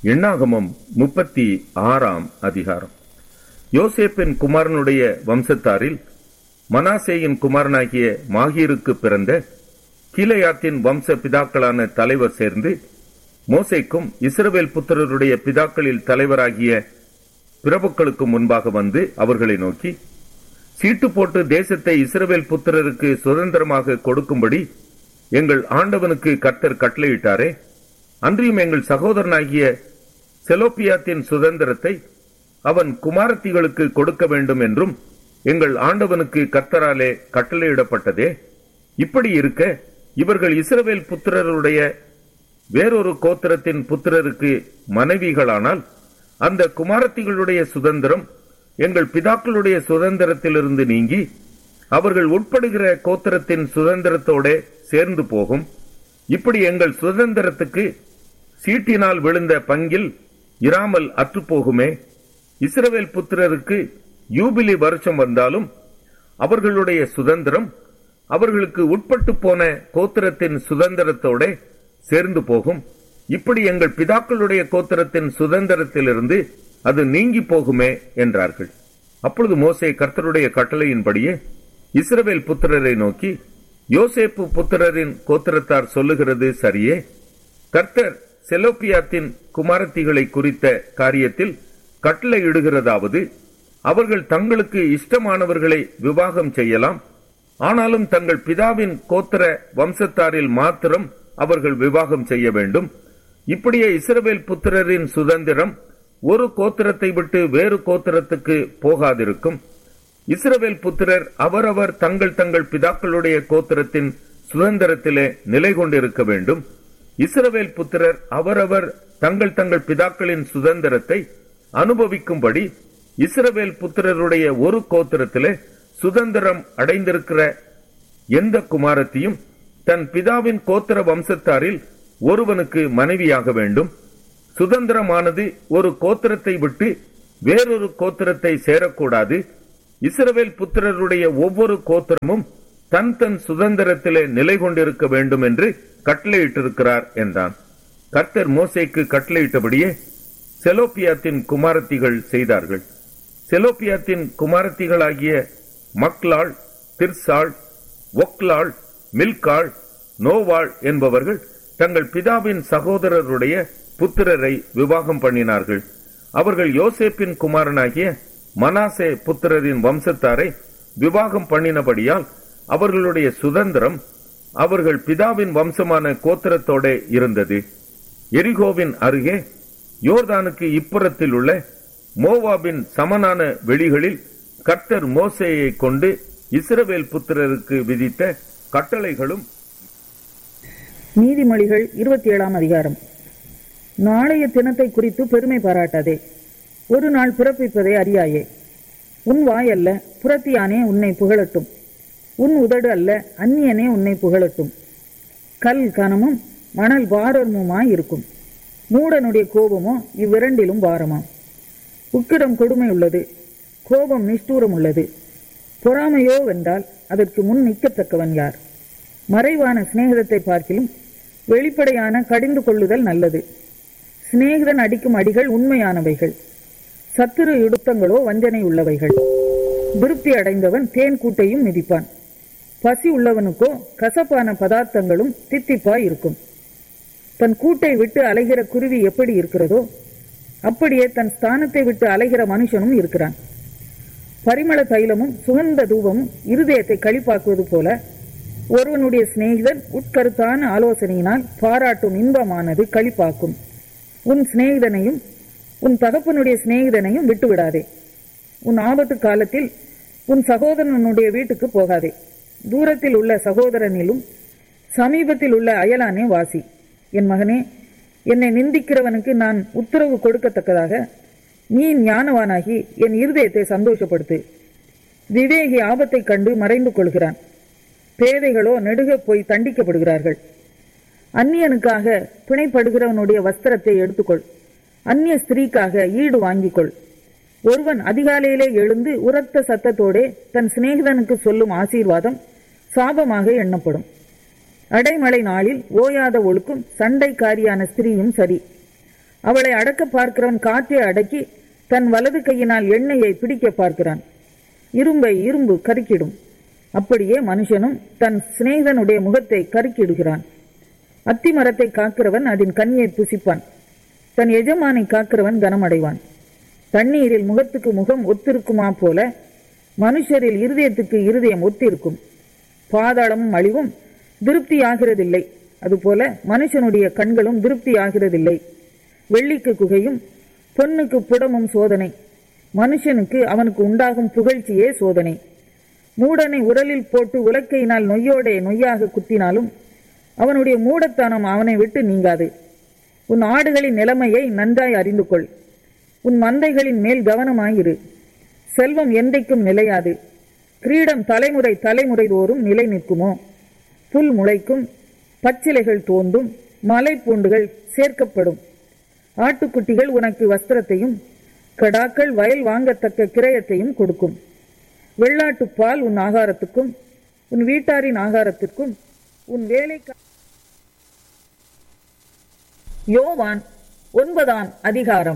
எண்ணாகமம் முப்பத்தி ஆறாம் அதிகாரம் யோசேப்பின் குமாரனுடைய வம்சத்தாரில் மனாசேயின் குமாரனாகிய மாகீருக்கு பிறந்த கீலேயாத்தின் வம்ச பிதாக்களான தலைவர் சேர்ந்து மோசேக்கும் இஸ்ரவேல் புத்திரருடைய பிதாக்களில் தலைவராகிய பிரபுக்களுக்கு முன்பாக வந்து அவர்களை நோக்கி சீட்டு போட்டு தேசத்தை இஸ்ரவேல் புத்திரருக்கு சுதந்திரமாக கொடுக்கும்படி எங்கள் ஆண்டவனுக்கு கர்த்தர் கட்டளையிட்டாரே அன்றியும் எங்கள் சகோதரனாகிய செலோப்பியாத்தின் சுதந்திரத்தை அவன் குமாரத்திகளுக்கு கொடுக்க வேண்டும் என்றும் எங்கள் ஆண்டவனுக்கு கர்த்தராலே கட்டளையிடப்பட்டதே இப்படி இருக்க இவர்கள் இஸ்ரவேல் புத்திரருடைய வேறொரு கோத்திரத்தின் புத்திரருக்கு மனைவிகளானால் அந்த குமாரத்திகளுடைய சுதந்திரம் எங்கள் பிதாக்களுடைய சுதந்திரத்திலிருந்து நீங்கி அவர்கள் உட்படுகிற கோத்திரத்தின் சுதந்திரத்தோட சேர்ந்து போகும் இப்படி எங்கள் சுதந்திரத்துக்கு சீட்டினால் விழுந்த பங்கில் இராமல் அற்றுப்போகுமே இஸ்ரவேல் புத்திரருக்கு யூபிலி வருஷம் வந்தாலும் அவர்களுடைய சுதந்திரம் அவர்களுக்கு உட்பட்டு போன கோத்திரத்தின் சுதந்திரத்தோட சேர்ந்து போகும் இப்படி எங்கள் பிதாக்களுடைய கோத்திரத்தின் சுதந்திரத்திலிருந்து அது நீங்கி போகுமே என்றார்கள் அப்பொழுது மோசே கர்த்தருடைய கட்டளையின்படியே இஸ்ரவேல் புத்திரரை நோக்கி யோசேப்பு புத்திரரின் கோத்திரத்தார் சொல்லுகிறது சரியே கர்த்தர் செலோப்பியாத்தின் குமாரத்திகளை குறித்த காரியத்தில் கட்டளையிடுகிறதாவது அவர்கள் தங்களுக்கு இஷ்டமானவர்களை விவாகம் செய்யலாம் ஆனாலும் தங்கள் பிதாவின் கோத்திர வம்சத்தாரில் மாத்திரம் அவர்கள் விவாகம் செய்ய வேண்டும் இப்படியே இஸ்ரவேல் புத்திரரின் சுதந்திரம் ஒரு கோத்திரத்தை விட்டு வேறு கோத்திரத்துக்கு போகாதிருக்கும் இஸ்ரவேல் புத்திரர் அவரவர் தங்கள் தங்கள் பிதாக்களுடைய கோத்திரத்தின் சுதந்திரத்திலே நிலை கொண்டிருக்க வேண்டும் இஸ்ரவேல் புத்திரர் அவரவர் தங்கள் தங்கள் பிதாக்களின் சுதந்திரத்தை அனுபவிக்கும்படி இஸ்ரவேல் புத்திரருடைய ஒரு கோத்திரத்திலே சுதந்திரம் அடைந்திருக்கிற எந்த குமாரத்தையும் தன் பிதாவின் கோத்திர வம்சத்தாரில் ஒருவனுக்கு மனைவியாக வேண்டும் சுதந்திரமானது ஒரு கோத்திரத்தை விட்டு வேறொரு கோத்திரத்தை சேரக்கூடாது இஸ்ரவேல் புத்திரருடைய ஒவ்வொரு கோத்திரமும் தன் தன் சுதந்திரத்திலே நிலை கொண்டிருக்க வேண்டும் என்று கட்டளையிட்டிருக்கிறார் என்றான் கர்த்தர் மோசேக்கு கட்டளையிட்டபடியே செலோப்பியாத்தின் குமாரத்திகள் செய்தார்கள் செலோப்பியாத்தின் குமாரத்திகளாகிய மக்லாள் திர்சாள் ஒக்லாள் மில்காள் நோவாள் என்பவர்கள் தங்கள் பிதாவின் சகோதரருடைய புத்திரரை விவாகம் பண்ணினார்கள் அவர்கள் யோசேப்பின் குமாரனாகிய மனாசே புத்திரரின் வம்சத்தாரை விவாகம் பண்ணினபடியால் அவர்களுடைய சுதந்திரம் அவர்கள் பிதாவின் வம்சமான கோத்திரத்தோட இருந்தது எரிகோவின் அருகே யோர்தானுக்கு இப்புறத்தில் உள்ள மோவாபின் சமனான வெளிகளில் கர்த்தர் மோசேயை கொண்டு இஸ்ரவேல் புத்திரருக்கு விதித்த கட்டளைகளும் நீதிமொழிகள் இருபத்தி ஏழாம் அதிகாரம் நாளைய தினத்தை குறித்து பெருமை பாராட்டாதே ஒரு நாள் பிறப்பிப்பதை அறியாயே உன் வாய் அல்ல புறத்தியானே உன்னை புகழட்டும் உன் உதடு அல்ல அந்நியனே உன்னை புகழட்டும் கல் கனமும் மணல் பாரமுமாய் இருக்கும் மூடனுடைய கோபமோ இவ்விரண்டிலும் பாரமாம் உக்கிரம் கொடுமை உள்ளது கோபம் நிஷ்டூரம் உள்ளது பொறாமையோ வென்றால் அதற்கு முன் நிற்கத்தக்கவன் யார் மறைவான சிநேகிதத்தை பார்க்கிலும் வெளிப்படையான கடிந்து கொள்ளுதல் நல்லது சிநேகிதன் அடிக்கும் அடிகள் உண்மையானவைகள் சத்துரு இடுத்தங்களோ வஞ்சனை உள்ளவைகள் திருப்தி அடைந்தவன் தேன் கூட்டையும் மிதிப்பான் பசி உள்ளவனுக்கோ கசப்பான பதார்த்தங்களும் தித்திப்பாய் இருக்கும் தன் கூட்டை விட்டு அலைகிற குருவி எப்படி இருக்கிறதோ அப்படியே தன் ஸ்தானத்தை விட்டு அலைகிற மனுஷனும் இருக்கிறான் பரிமள தைலமும் சுகந்த தூபமும் இருதயத்தை களிப்பாக்குவது போல ஒருவனுடைய சிநேகிதன் உட்கருத்தான ஆலோசனையினால் பாராட்டும் இன்பமானது களிப்பாக்கும் உன் சிநேகிதனையும் உன் தகப்பனுடைய சிநேகிதனையும் விட்டுவிடாதே உன் ஆபத்து காலத்தில் உன் சகோதரனுடைய வீட்டுக்கு போகாதே தூரத்தில் உள்ள சகோதரனிலும் சமீபத்தில் உள்ள அயலானே வாசி என் மகனே என்னை நிந்திக்கிறவனுக்கு நான் உத்தரவு கொடுக்கத்தக்கதாக நீ ஞானவானாகி என் இருதயத்தை சந்தோஷப்படுத்து விவேகி ஆபத்தை கண்டு மறைந்து கொள்கிறான் பேதைகளோ நெடுக போய் தண்டிக்கப்படுகிறார்கள் அந்நியனுக்காக பிணைப்படுகிறவனுடைய வஸ்திரத்தை எடுத்துக்கொள் அந்நிய ஸ்திரீக்காக ஈடு வாங்கிக்கொள் ஒருவன் அதிகாலையிலே எழுந்து உரத்த சத்தத்தோடே தன் சிநேகிதனுக்கு சொல்லும் ஆசீர்வாதம் சாபமாக எண்ணப்படும் அடைமழை நாளில் ஓயாத ஒழுக்கும் சண்டைக்காரியான ஸ்திரீயும் சரி அவளை அடக்க பார்க்கிறவன் காற்றை அடக்கி தன் வலது கையினால் எண்ணெயை பிடிக்க பார்க்கிறான் இரும்பை இரும்பு கருக்கிடும் அப்படியே மனுஷனும் தன் சிநேகிதனுடைய முகத்தை கருக்கிடுகிறான் அத்தி மரத்தை காக்கிறவன் அதன் கனியை புசிப்பான் தன் எஜமானை காக்கிறவன் கனமடைவான் தண்ணீரில் முகத்துக்கு முகம் ஒத்திருக்குமா போல மனுஷரில் இருதயத்துக்கு இருதயம் ஒத்திருக்கும் பாதாளமும் அழிவும் திருப்தி ஆகிறதில்லை அதுபோல மனுஷனுடைய கண்களும் திருப்தி ஆகிறதில்லை வெள்ளிக்கு குகையும் பொன்னுக்கு புடமும் சோதனை மனுஷனுக்கு அவனுக்கு உண்டாகும் புகழ்ச்சியே சோதனை மூடனை உரலில் போட்டு உலக்கையினால் நொய்யோடே நொய்யாக குத்தினாலும் அவனுடைய மூடத்தனம் அவனை விட்டு நீங்காது உன் ஆடுகளின் நிலைமையை நன்றாய் அறிந்து கொள் உன் மந்தைகளின் மேல் கவனமாயிரு செல்வம் என்றைக்கும் நிலையாது கிரீடம் தலைமுறை தலைமுறை தோறும் நிலை நிற்குமோ புல் முளைக்கும் பச்சிலைகள் தோன்றும் மலை பூண்டுகள் சேர்க்கப்படும் ஆட்டுக்குட்டிகள் உனக்கு வஸ்திரத்தையும் கடாக்கள் வயல் வாங்கத்தக்க கிரயத்தையும் கொடுக்கும் வெள்ளாட்டுப் பால் உன் ஆகாரத்துக்கும் உன் வீட்டாரின் ஆகாரத்திற்கும் உன் வேலைக்கா யோவான் ஒன்பதாம் அதிகாரம்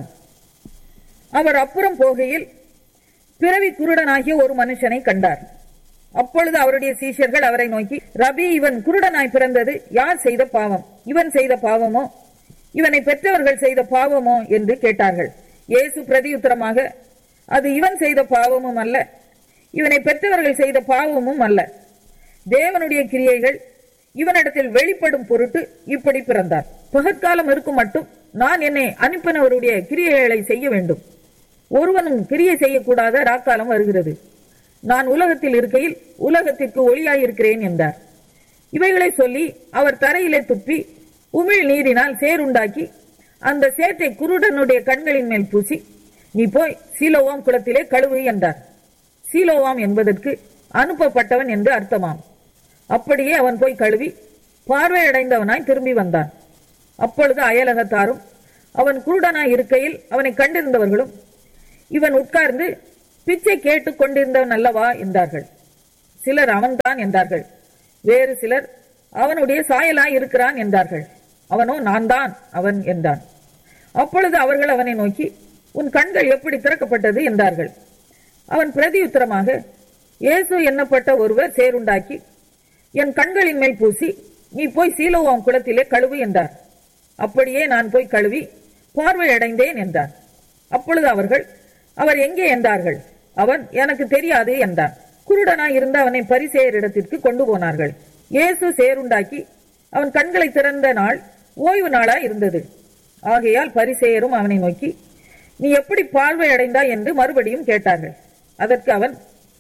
அவர் அப்புறம் போகையில் பிறவி குருடனாகிய ஒரு மனுஷனை கண்டார் அப்பொழுது அவருடைய சீஷர்கள் அவரை நோக்கி ரபி இவன் குருடனாய் பிறந்தது யார் செய்த பாவம் இவன் செய்த பாவமோ இவனை பெற்றவர்கள் செய்த பாவமோ என்று கேட்டார்கள் இயேசு பிரதியுத்தரமாக அது இவன் செய்த பாவமும் அல்ல இவனை பெற்றவர்கள் செய்த பாவமும் அல்ல தேவனுடைய கிரியைகள் இவனிடத்தில் வெளிப்படும் பொருட்டு இப்படி பிறந்தார் பகற்காலம் இருக்கும் மட்டும் நான் என்னை அனுப்பினவருடைய கிரியைகளை செய்ய வேண்டும் ஒருவனும் கிரியை செய்யக்கூடாத ராக்காலம் வருகிறது நான் உலகத்தில் இருக்கையில் உலகத்திற்கு ஒளியாயிருக்கிறேன் என்றார் இவைகளை சொல்லி அவர் தரையிலே துப்பி உமிழ் நீரினால் சேருண்டாக்கி அந்த சேற்றை குருடனுடைய கண்களின் மேல் பூசி நீ போய் சீலோவாம் குளத்திலே கழுவு என்றார் சீலோவாம் என்பதற்கு அனுப்பப்பட்டவன் என்று அர்த்தமாம் அப்படியே அவன் போய் கழுவி பார்வையடைந்தவனாய் திரும்பி வந்தான் அப்பொழுது அயலகத்தாரும் அவன் குருடனாய் இருக்கையில் அவனை கண்டிருந்தவர்களும் இவன் உட்கார்ந்து பிச்சை கேட்டுக் கொண்டிருந்தவன் அல்லவா என்றார்கள் சிலர் அவன்தான் என்றார்கள் வேறு சிலர் அவனுடைய சாயலாய் இருக்கிறான் என்றார்கள் அவனோ நான் தான் அவன் என்றான் அப்பொழுது அவர்கள் அவனை நோக்கி உன் கண்கள் எப்படி திறக்கப்பட்டது என்றார்கள் அவன் பிரதியுத்தரமாக இயேசு எண்ணப்பட்ட ஒருவர் சேருண்டாக்கி என் கண்களின் மேல் பூசி நீ போய் சீலோவாம் குளத்திலே கழுவு என்றார் அப்படியே நான் போய் கழுவி பார்வை அடைந்தேன் என்றார் அப்பொழுது அவர்கள் அவர் எங்கே என்றார்கள் அவன் எனக்கு தெரியாது என்றான் குருடனாய் இருந்த அவனை பரிசேயரிடத்திற்கு கொண்டு போனார்கள் இயேசு சேருண்டாக்கி அவன் கண்களை திறந்த நாள் ஓய்வு நாளாய் இருந்தது ஆகையால் பரிசேயரும் அவனை நோக்கி நீ எப்படி பார்வை அடைந்தாய் என்று மறுபடியும் கேட்டார்கள் அதற்கு அவன்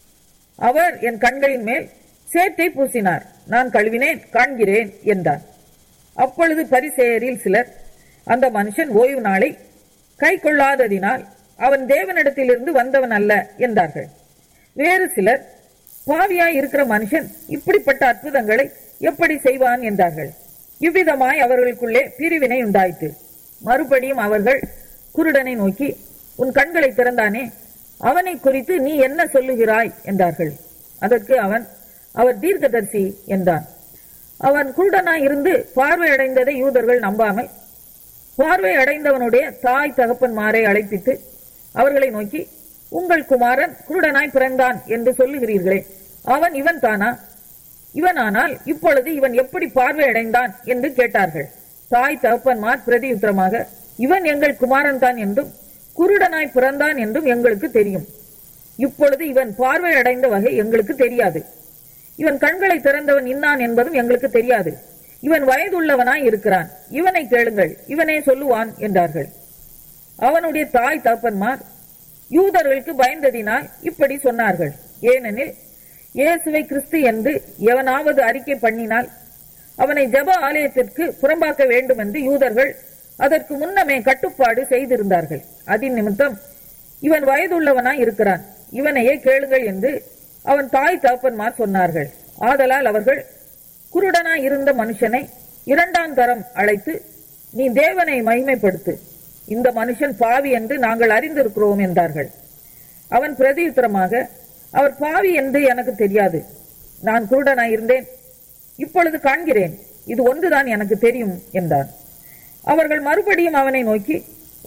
அவர் என் கண்களின் மேல் சேற்றை பூசினார் நான் கழுவினேன் காண்கிறேன் என்றான் அப்பொழுது பரிசேயரில் சிலர் அந்த மனுஷன் ஓய்வு நாளை கை கொள்ளாததினால் அவன் தேவனிடத்திலிருந்து வந்தவன் அல்ல என்றார்கள் வேறு சிலர் பாவியாய் இருக்கிற மனுஷன் இப்படிப்பட்ட அற்புதங்களை எப்படி செய்வான் என்றார்கள் இவ்விதமாய் அவர்களுக்குள்ளே பிரிவினை உண்டாயிற்று மறுபடியும் அவர்கள் குருடனை நோக்கி உன் கண்களை திறந்தானே அவனை குறித்து நீ என்ன சொல்லுகிறாய் என்றார்கள் அதற்கு அவன் அவர் தீர்க்கதரிசி என்றான் அவன் குருடனாய் இருந்து பார்வை அடைந்ததை யூதர்கள் நம்பாமல் பார்வை அடைந்தவனுடைய தாய் தகப்பன்மாரை அழைப்பித்து அவர்களை நோக்கி உங்கள் குமாரன் குருடனாய் பிறந்தான் என்று சொல்லுகிறீர்களே அவன் இவன் தானா இவனானால் இப்பொழுது இவன் எப்படி பார்வை அடைந்தான் என்று கேட்டார்கள் தாய் தகப்பன்மார் பிரதியுத்தரமாக இவன் எங்கள் குமாரன் தான் என்றும் குருடனாய் பிறந்தான் என்றும் எங்களுக்கு தெரியும் இப்பொழுது இவன் பார்வை அடைந்த வகை எங்களுக்கு தெரியாது இவன் கண்களை திறந்தவன் இன்னான் என்பதும் எங்களுக்கு தெரியாது இவன் வயதுள்ளவனாய் இருக்கிறான் இவனை கேளுங்கள் இவனே சொல்லுவான் என்றார்கள் அவனுடைய தாய் தகப்பன்மார் யூதர்களுக்கு பயந்ததினால் இப்படி சொன்னார்கள் ஏனெனில் இயேசுவை கிறிஸ்து என்று எவனாவது அறிக்கை பண்ணினால் அவனை ஜெப ஆலயத்திற்கு புறம்பாக்க வேண்டும் என்று யூதர்கள் அதற்கு முன்னமே கட்டுப்பாடு செய்திருந்தார்கள் அதின் நிமித்தம் இவன் வயதுள்ளவனாய் இருக்கிறான் இவனையே கேளுங்கள் என்று அவன் தாய் தகப்பன்மார் சொன்னார்கள் ஆதலால் அவர்கள் குருடனாய் இருந்த மனுஷனை இரண்டாம் தரம் அழைத்து நீ தேவனை மகிமைப்படுத்து இந்த மனுஷன் பாவி என்று நாங்கள் அறிந்திருக்கிறோம் என்றார்கள் அவன் பிரதியுத்தரமாக அவர் பாவி என்று எனக்கு தெரியாது நான் குருடனாய் இருந்தேன் இப்பொழுது காண்கிறேன் இது ஒன்றுதான் எனக்கு தெரியும் என்றான் அவர்கள் மறுபடியும் அவனை நோக்கி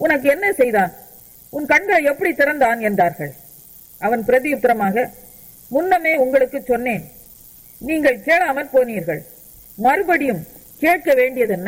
உனக்கு என்ன செய்தான் உன் கண்களை எப்படி திறந்தான் என்றார்கள் அவன் பிரதியுத்தரமாக முன்னமே உங்களுக்கு சொன்னேன் நீங்கள் கேளாமற் போனீர்கள் மறுபடியும் கேட்க வேண்டியதென்ன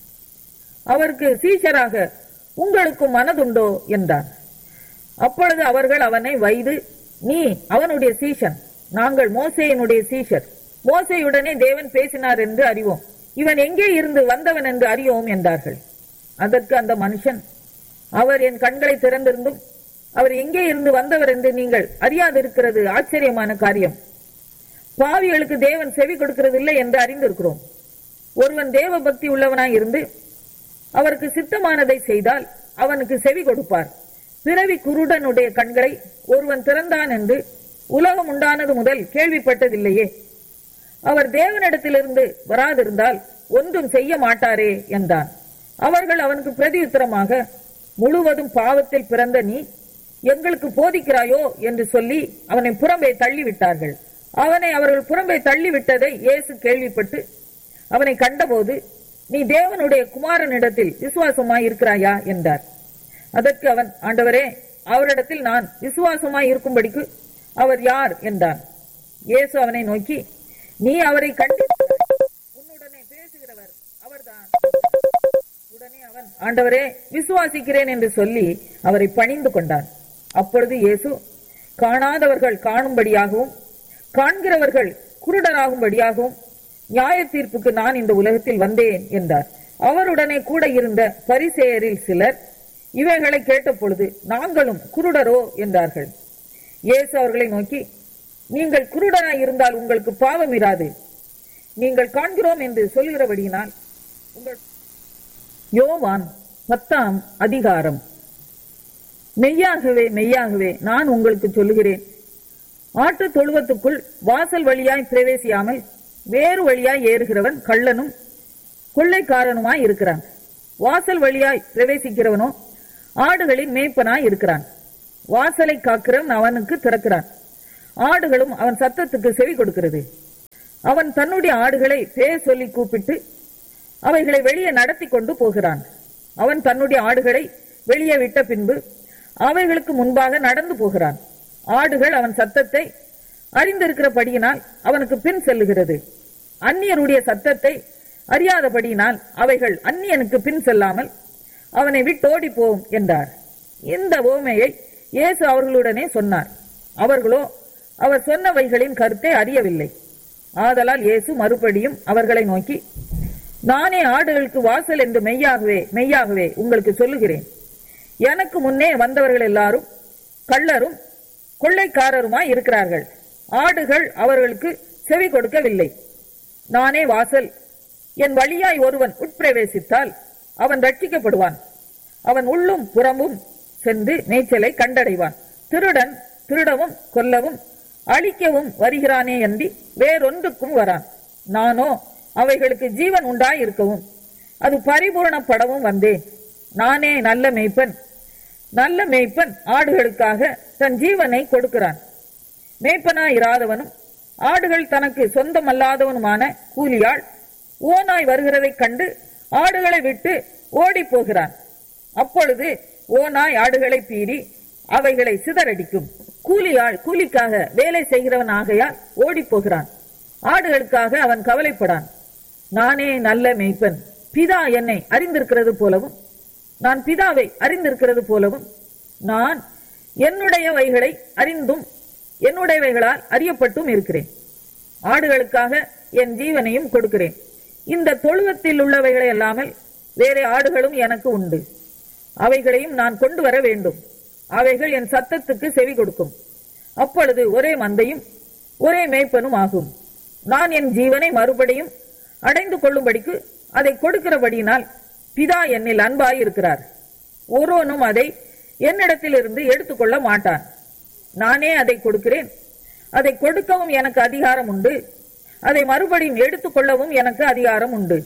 அவருக்கு சீஷராக உங்களுக்கு மனதுண்டோ என்றான் அப்பொழுது அவர்கள் அவனை வைது நீ அவனுடைய சீஷன் நாங்கள் மோசேயினுடைய சீஷர் மோசேயுடனே தேவன் பேசினார் என்று அறிவோம் இவன் எங்கே இருந்து வந்தவன் என்று அறியோம் என்றார்கள் அதற்கு அந்த மனுஷன் அவர் என் கண்களை திறந்திருந்தும் அவர் எங்கே இருந்து வந்தவர் என்று நீங்கள் அறியாதிருக்கிறது ஆச்சரியமான காரியம் பாவிகளுக்கு தேவன் செவி கொடுக்கிறதில்லை என்று அறிந்திருக்கிறோம் ஒருவன் தேவ பக்தி உள்ளவனாய் இருந்து அவருக்கு சித்தமானதை செய்தால் அவனுக்கு செவி கொடுப்பார் பிறவி குருடனுடைய கண்களை ஒருவன் திறந்தான் என்று உலகம் உண்டானது முதல் கேள்விப்பட்டதில்லையே அவர் தேவனிடத்திலிருந்து வராதிருந்தால் ஒன்றும் செய்ய மாட்டாரே என்றான் அவர்கள் அவனுக்கு பிரதியுத்தரமாக முழுவதும் பாவத்தில் பிறந்த நீ எங்களுக்கு போதிக்கிறாயோ என்று சொல்லி அவனை புறம்பே தள்ளிவிட்டார்கள் அவனை அவர்கள் புறம்பே தள்ளிவிட்டதை இயேசு கேள்விப்பட்டு அவனை கண்டபோது நீ தேவனுடைய குமாரனிடத்தில் விசுவாசமாய் இருக்கிறாயா என்றார் அதற்கு அவன் ஆண்டவரே அவரிடத்தில் நான் விசுவாசமாய் இருக்கும்படிக்கு அவர் யார் என்றான் இயேசு அவனை நோக்கி நீ அவரை கண்டு உன்னுடனே பேசுகிறவர் அவர்தான் உடனே அவன் ஆண்டவரே விசுவாசிக்கிறேன் என்று சொல்லி அவரை பணிந்து கொண்டான் அப்பொழுது இயேசு காணாதவர்கள் காணும்படியாகவும் காண்கிறவர்கள் குருடராகும்படியாகவும் நியாய தீர்ப்புக்கு நான் இந்த உலகத்தில் வந்தேன் என்றார் அவருடனே கூட இருந்த பரிசேயரில் சிலர் இவைகளை கேட்ட பொழுது நாங்களும் குருடரோ என்றார்கள் இயேசு அவர்களை நோக்கி நீங்கள் குருடராய் இருந்தால் உங்களுக்கு பாவம் இராது நீங்கள் காண்கிறோம் என்று சொல்கிறபடியினால் உங்கள் யோவான் பத்தாம் அதிகாரம் மெய்யாகவே மெய்யாகவே நான் உங்களுக்கு சொல்லுகிறேன் ஆட்டு தொழுவத்துக்குள் வாசல் வழியாய் பிரவேசியாமல் வேறு வழியாய் ஏறுகிறவன் கள்ளனும் கொள்ளைக்காரனுமாய் இருக்கிறான் வாசல் வழியாய் பிரவேசிக்கிறவனோ ஆடுகளின் மேய்ப்பனாய் இருக்கிறான் வாசலை காக்கிறவன் அவனுக்கு திறக்கிறான் ஆடுகளும் அவன் சத்தத்துக்கு செவி கொடுக்கிறது அவன் தன்னுடைய ஆடுகளை பேர் சொல்லி கூப்பிட்டு அவைகளை வெளியே நடத்தி கொண்டு போகிறான் அவன் தன்னுடைய ஆடுகளை வெளியே விட்ட பின்பு அவைகளுக்கு முன்பாக நடந்து போகிறான் ஆடுகள் அவன் சத்தத்தை அறிந்திருக்கிறபடியினால் அவனுக்கு பின் செல்லுகிறது அந்நியருடைய சத்தத்தை அறியாதபடியினால் அவைகள் அந்நியனுக்கு பின் செல்லாமல் அவனை விட்டோடி போம் என்றார் இந்த ஓமையை இயேசு அவர்களுடனே சொன்னார் அவர்களோ அவர் சொன்னவைகளின் கருத்தை அறியவில்லை ஆதலால் இயேசு மறுபடியும் அவர்களை நோக்கி நானே ஆடுகளுக்கு வாசல் என்று மெய்யாகவே மெய்யாகவே உங்களுக்கு சொல்லுகிறேன் எனக்கு முன்னே வந்தவர்கள் எல்லாரும் கள்ளரும் கொள்ளைக்காரருமாய் இருக்கிறார்கள் ஆடுகள் அவர்களுக்கு செவி கொடுக்கவில்லை நானே வாசல் என் வழியாய் ஒருவன் உட்பிரவேசித்தால் அவன் ரட்சிக்கப்படுவான் அவன் உள்ளும் புறமும் சென்று மேய்ச்சலை கண்டடைவான் திருடன் திருடவும் கொல்லவும் அழிக்கவும் வருகிறானே அன்றி வேறொன்றுக்கும் வரான் நானோ அவைகளுக்கு ஜீவன் உண்டாய் இருக்கவும் அது பரிபூரணப்படவும் வந்தேன் நானே நல்ல மேய்ப்பன் நல்ல மேய்ப்பன் ஆடுகளுக்காக தன் ஜீவனை கொடுக்கிறான் மேய்ப்பனாய் இராதவனும் ஆடுகள் தனக்கு சொந்தமல்லாதவனுமான கூலியாள் ஓனாய் வருகிறதைக் கண்டு ஆடுகளை விட்டு ஓடிப் போகிறான் அப்பொழுது ஓனாய் ஆடுகளை பீறி அவைகளை சிதறடிக்கும் கூலியாள் கூலிக்காக வேலை செய்கிறவன் ஆகையால் ஓடிப் போகிறான் ஆடுகளுக்காக அவன் கவலைப்படான் நானே நல்ல மேய்ப்பன் பிதா என்னை அறிந்திருக்கிறது போலவும் நான் பிதாவை அறிந்திருக்கிறது போலவும் நான் என்னுடையவைகளை அறிந்தும் என்னுடையவைகளால் அறியப்பட்டும் இருக்கிறேன் ஆடுகளுக்காக என் ஜீவனையும் கொடுக்கிறேன் இந்த தொழுவத்தில் உள்ளவைகளை அல்லாமல் வேற ஆடுகளும் எனக்கு உண்டு அவைகளையும் நான் கொண்டு வர வேண்டும் அவைகள் என் சத்தத்துக்கு செவி கொடுக்கும் அப்பொழுது ஒரே மந்தையும் ஒரே மேய்ப்பனும் ஆகும் நான் என் ஜீவனை மறுபடியும் அடைந்து கொள்ளும்படிக்கு அதை கொடுக்கிறபடியினால் பிதா என்னில் அன்பாய் இருக்கிறார் ஒருவனும் அதை என்னிடத்திலிருந்து எடுத்துக்கொள்ள மாட்டான் நானே அதை கொடுக்கிறேன் அதை கொடுக்கவும் எனக்கு அதிகாரம் உண்டு அதை மறுபடியும் எடுத்துக்கொள்ளவும் எனக்கு அதிகாரம் உண்டு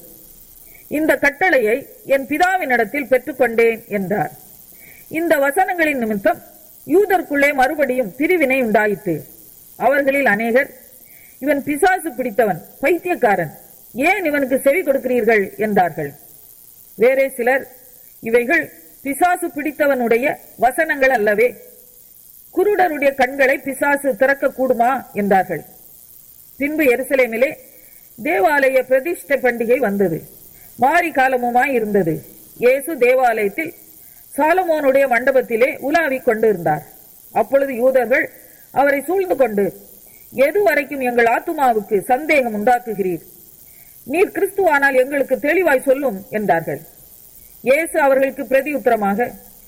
இந்த கட்டளையை என் பிதாவினிடத்தில் பெற்றுக்கொண்டேன் என்றார் இந்த வசனங்களின் நிமித்தம் யூதருக்குள்ளே மறுபடியும் பிரிவினை உண்டாயிற்று அவர்களில் அநேகர் இவன் பிசாசு பிடித்தவன் பைத்தியக்காரன் ஏன் இவனுக்கு செவி கொடுக்கிறீர்கள் என்றார்கள் வேறே சிலர் இவைகள் பிசாசு பிடித்தவனுடைய வசனங்கள் அல்லவே குருடருடைய கண்களை பிசாசு திறக்க கூடுமா என்றார்கள் பின்பு எருசலேமிலே தேவாலய பிரதிஷ்டை பண்டிகை வந்தது மாரி காலமுமாய் இருந்தது இயேசு தேவாலயத்தில் சாலமோனுடைய மண்டபத்திலே உலாவிக் கொண்டிருந்தார் அப்பொழுது யூதர்கள் அவரை சூழ்ந்து கொண்டு எது வரைக்கும் எங்கள் ஆத்துமாவுக்கு சந்தேகம் உண்டாக்குகிறீர் நீர் கிறிஸ்துவானால் எங்களுக்கு தெளிவாய் சொல்லும் என்றார்கள் இயேசு அவர்களுக்கு பிரதியுத்தரமாக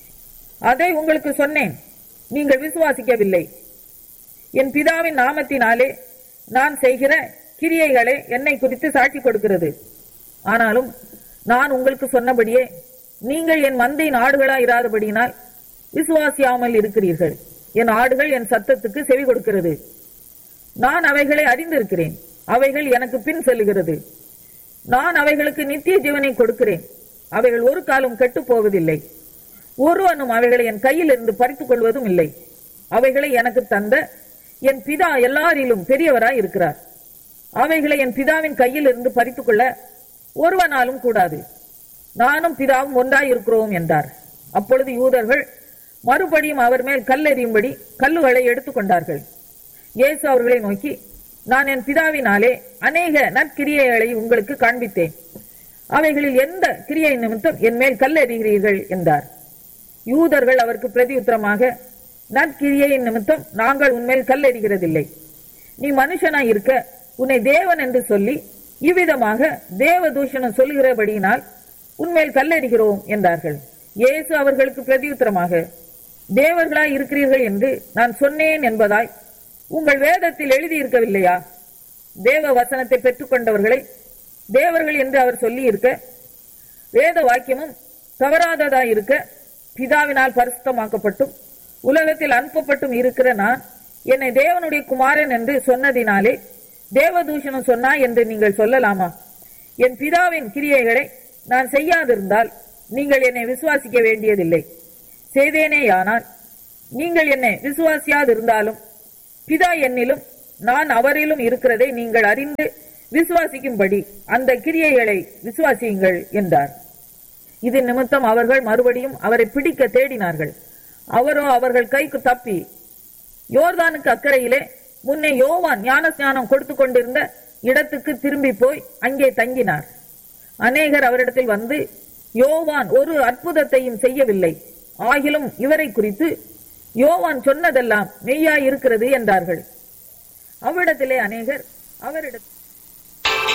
அதை உங்களுக்கு சொன்னேன் நீங்கள் விசுவாசிக்கவில்லை என் பிதாவின் நாமத்தினாலே நான் செய்கிற கிரியைகளே என்னை குறித்து சாட்சி கொடுக்கிறது ஆனாலும் நான் உங்களுக்கு சொன்னபடியே நீங்கள் என் மந்தையின் ஆடுகளா இராதபடியினால் விசுவாசியாமல் இருக்கிறீர்கள் என் ஆடுகள் என் சத்தத்துக்கு செவி கொடுக்கிறது நான் அவைகளை அறிந்திருக்கிறேன் அவைகள் எனக்கு பின் செல்லுகிறது நான் அவைகளுக்கு நித்திய ஜீவனை கொடுக்கிறேன் அவைகள் ஒரு காலம் கெட்டுப் போவதில்லை ஒருவனும் அவைகளை என் கையில் இருந்து பறித்துக் கொள்வதும் இல்லை அவைகளை எனக்கு தந்த என் பிதா எல்லாரிலும் பெரியவராய் இருக்கிறார் அவைகளை என் பிதாவின் கையில் இருந்து பறித்துக் கொள்ள ஒருவனாலும் கூடாது நானும் பிதாவும் ஒன்றாய் இருக்கிறோம் என்றார் அப்பொழுது யூதர்கள் மறுபடியும் அவர் மேல் கல்லெறியும்படி கல்லுகளை எடுத்துக்கொண்டார்கள் இயேசு அவர்களை நோக்கி நான் என் பிதாவினாலே அநேக நற்கிரியைகளை உங்களுக்கு காண்பித்தேன் அவைகளில் எந்த கிரியை நிமித்தம் என் மேல் கல்லெறிகிறீர்கள் என்றார் யூதர்கள் அவருக்கு பிரதியுத்தரமாக நற்கிரியையின் நிமித்தம் நாங்கள் உன்மேல் கல்லெறிகிறதில்லை நீ மனுஷனாய் இருக்க உன்னை தேவன் என்று சொல்லி இவ்விதமாக தேவ தூஷணம் சொல்லுகிறபடியினால் உன்மேல் கல்லெறிகிறோம் என்றார்கள் இயேசு அவர்களுக்கு பிரதியுத்தரமாக தேவர்களாய் இருக்கிறீர்கள் என்று நான் சொன்னேன் என்பதாய் உங்கள் வேதத்தில் எழுதியிருக்கவில்லையா தேவ வசனத்தை பெற்றுக்கொண்டவர்களை தேவர்கள் என்று அவர் சொல்லி இருக்க வேத வாக்கியமும் தவறாததாய் இருக்க பிதாவினால் பரிசுத்தமாக்கப்பட்டும் உலகத்தில் அனுப்பப்பட்டும் இருக்கிற நான் என்னை தேவனுடைய குமாரன் என்று சொன்னதினாலே தேவதூஷணம் சொன்னா என்று நீங்கள் சொல்லலாமா என் பிதாவின் கிரியைகளை நான் செய்யாதிருந்தால் நீங்கள் என்னை விசுவாசிக்க வேண்டியதில்லை செய்தேனேயானால் நீங்கள் என்னை விசுவாசியாதிருந்தாலும் பிதா என்னிலும் நான் அவரிலும் இருக்கிறதை நீங்கள் அறிந்து விசுவாசிக்கும்படி அந்த கிரியைகளை விசுவாசியுங்கள் என்றார் இது நிமித்தம் அவர்கள் மறுபடியும் அவரை பிடிக்க தேடினார்கள் அவரோ அவர்கள் கைக்கு தப்பி யோர்தானுக்கு அக்கறையிலே முன்னே யோவான் ஞானஸ்நானம் கொடுத்து கொண்டிருந்த இடத்துக்கு திரும்பி போய் அங்கே தங்கினார் அநேகர் அவரிடத்தில் வந்து யோவான் ஒரு அற்புதத்தையும் செய்யவில்லை ஆகிலும் இவரை குறித்து யோவான் சொன்னதெல்லாம் மெய்யாய் இருக்கிறது என்றார்கள் அவ்விடத்திலே அநேகர் அவரிடத்தில்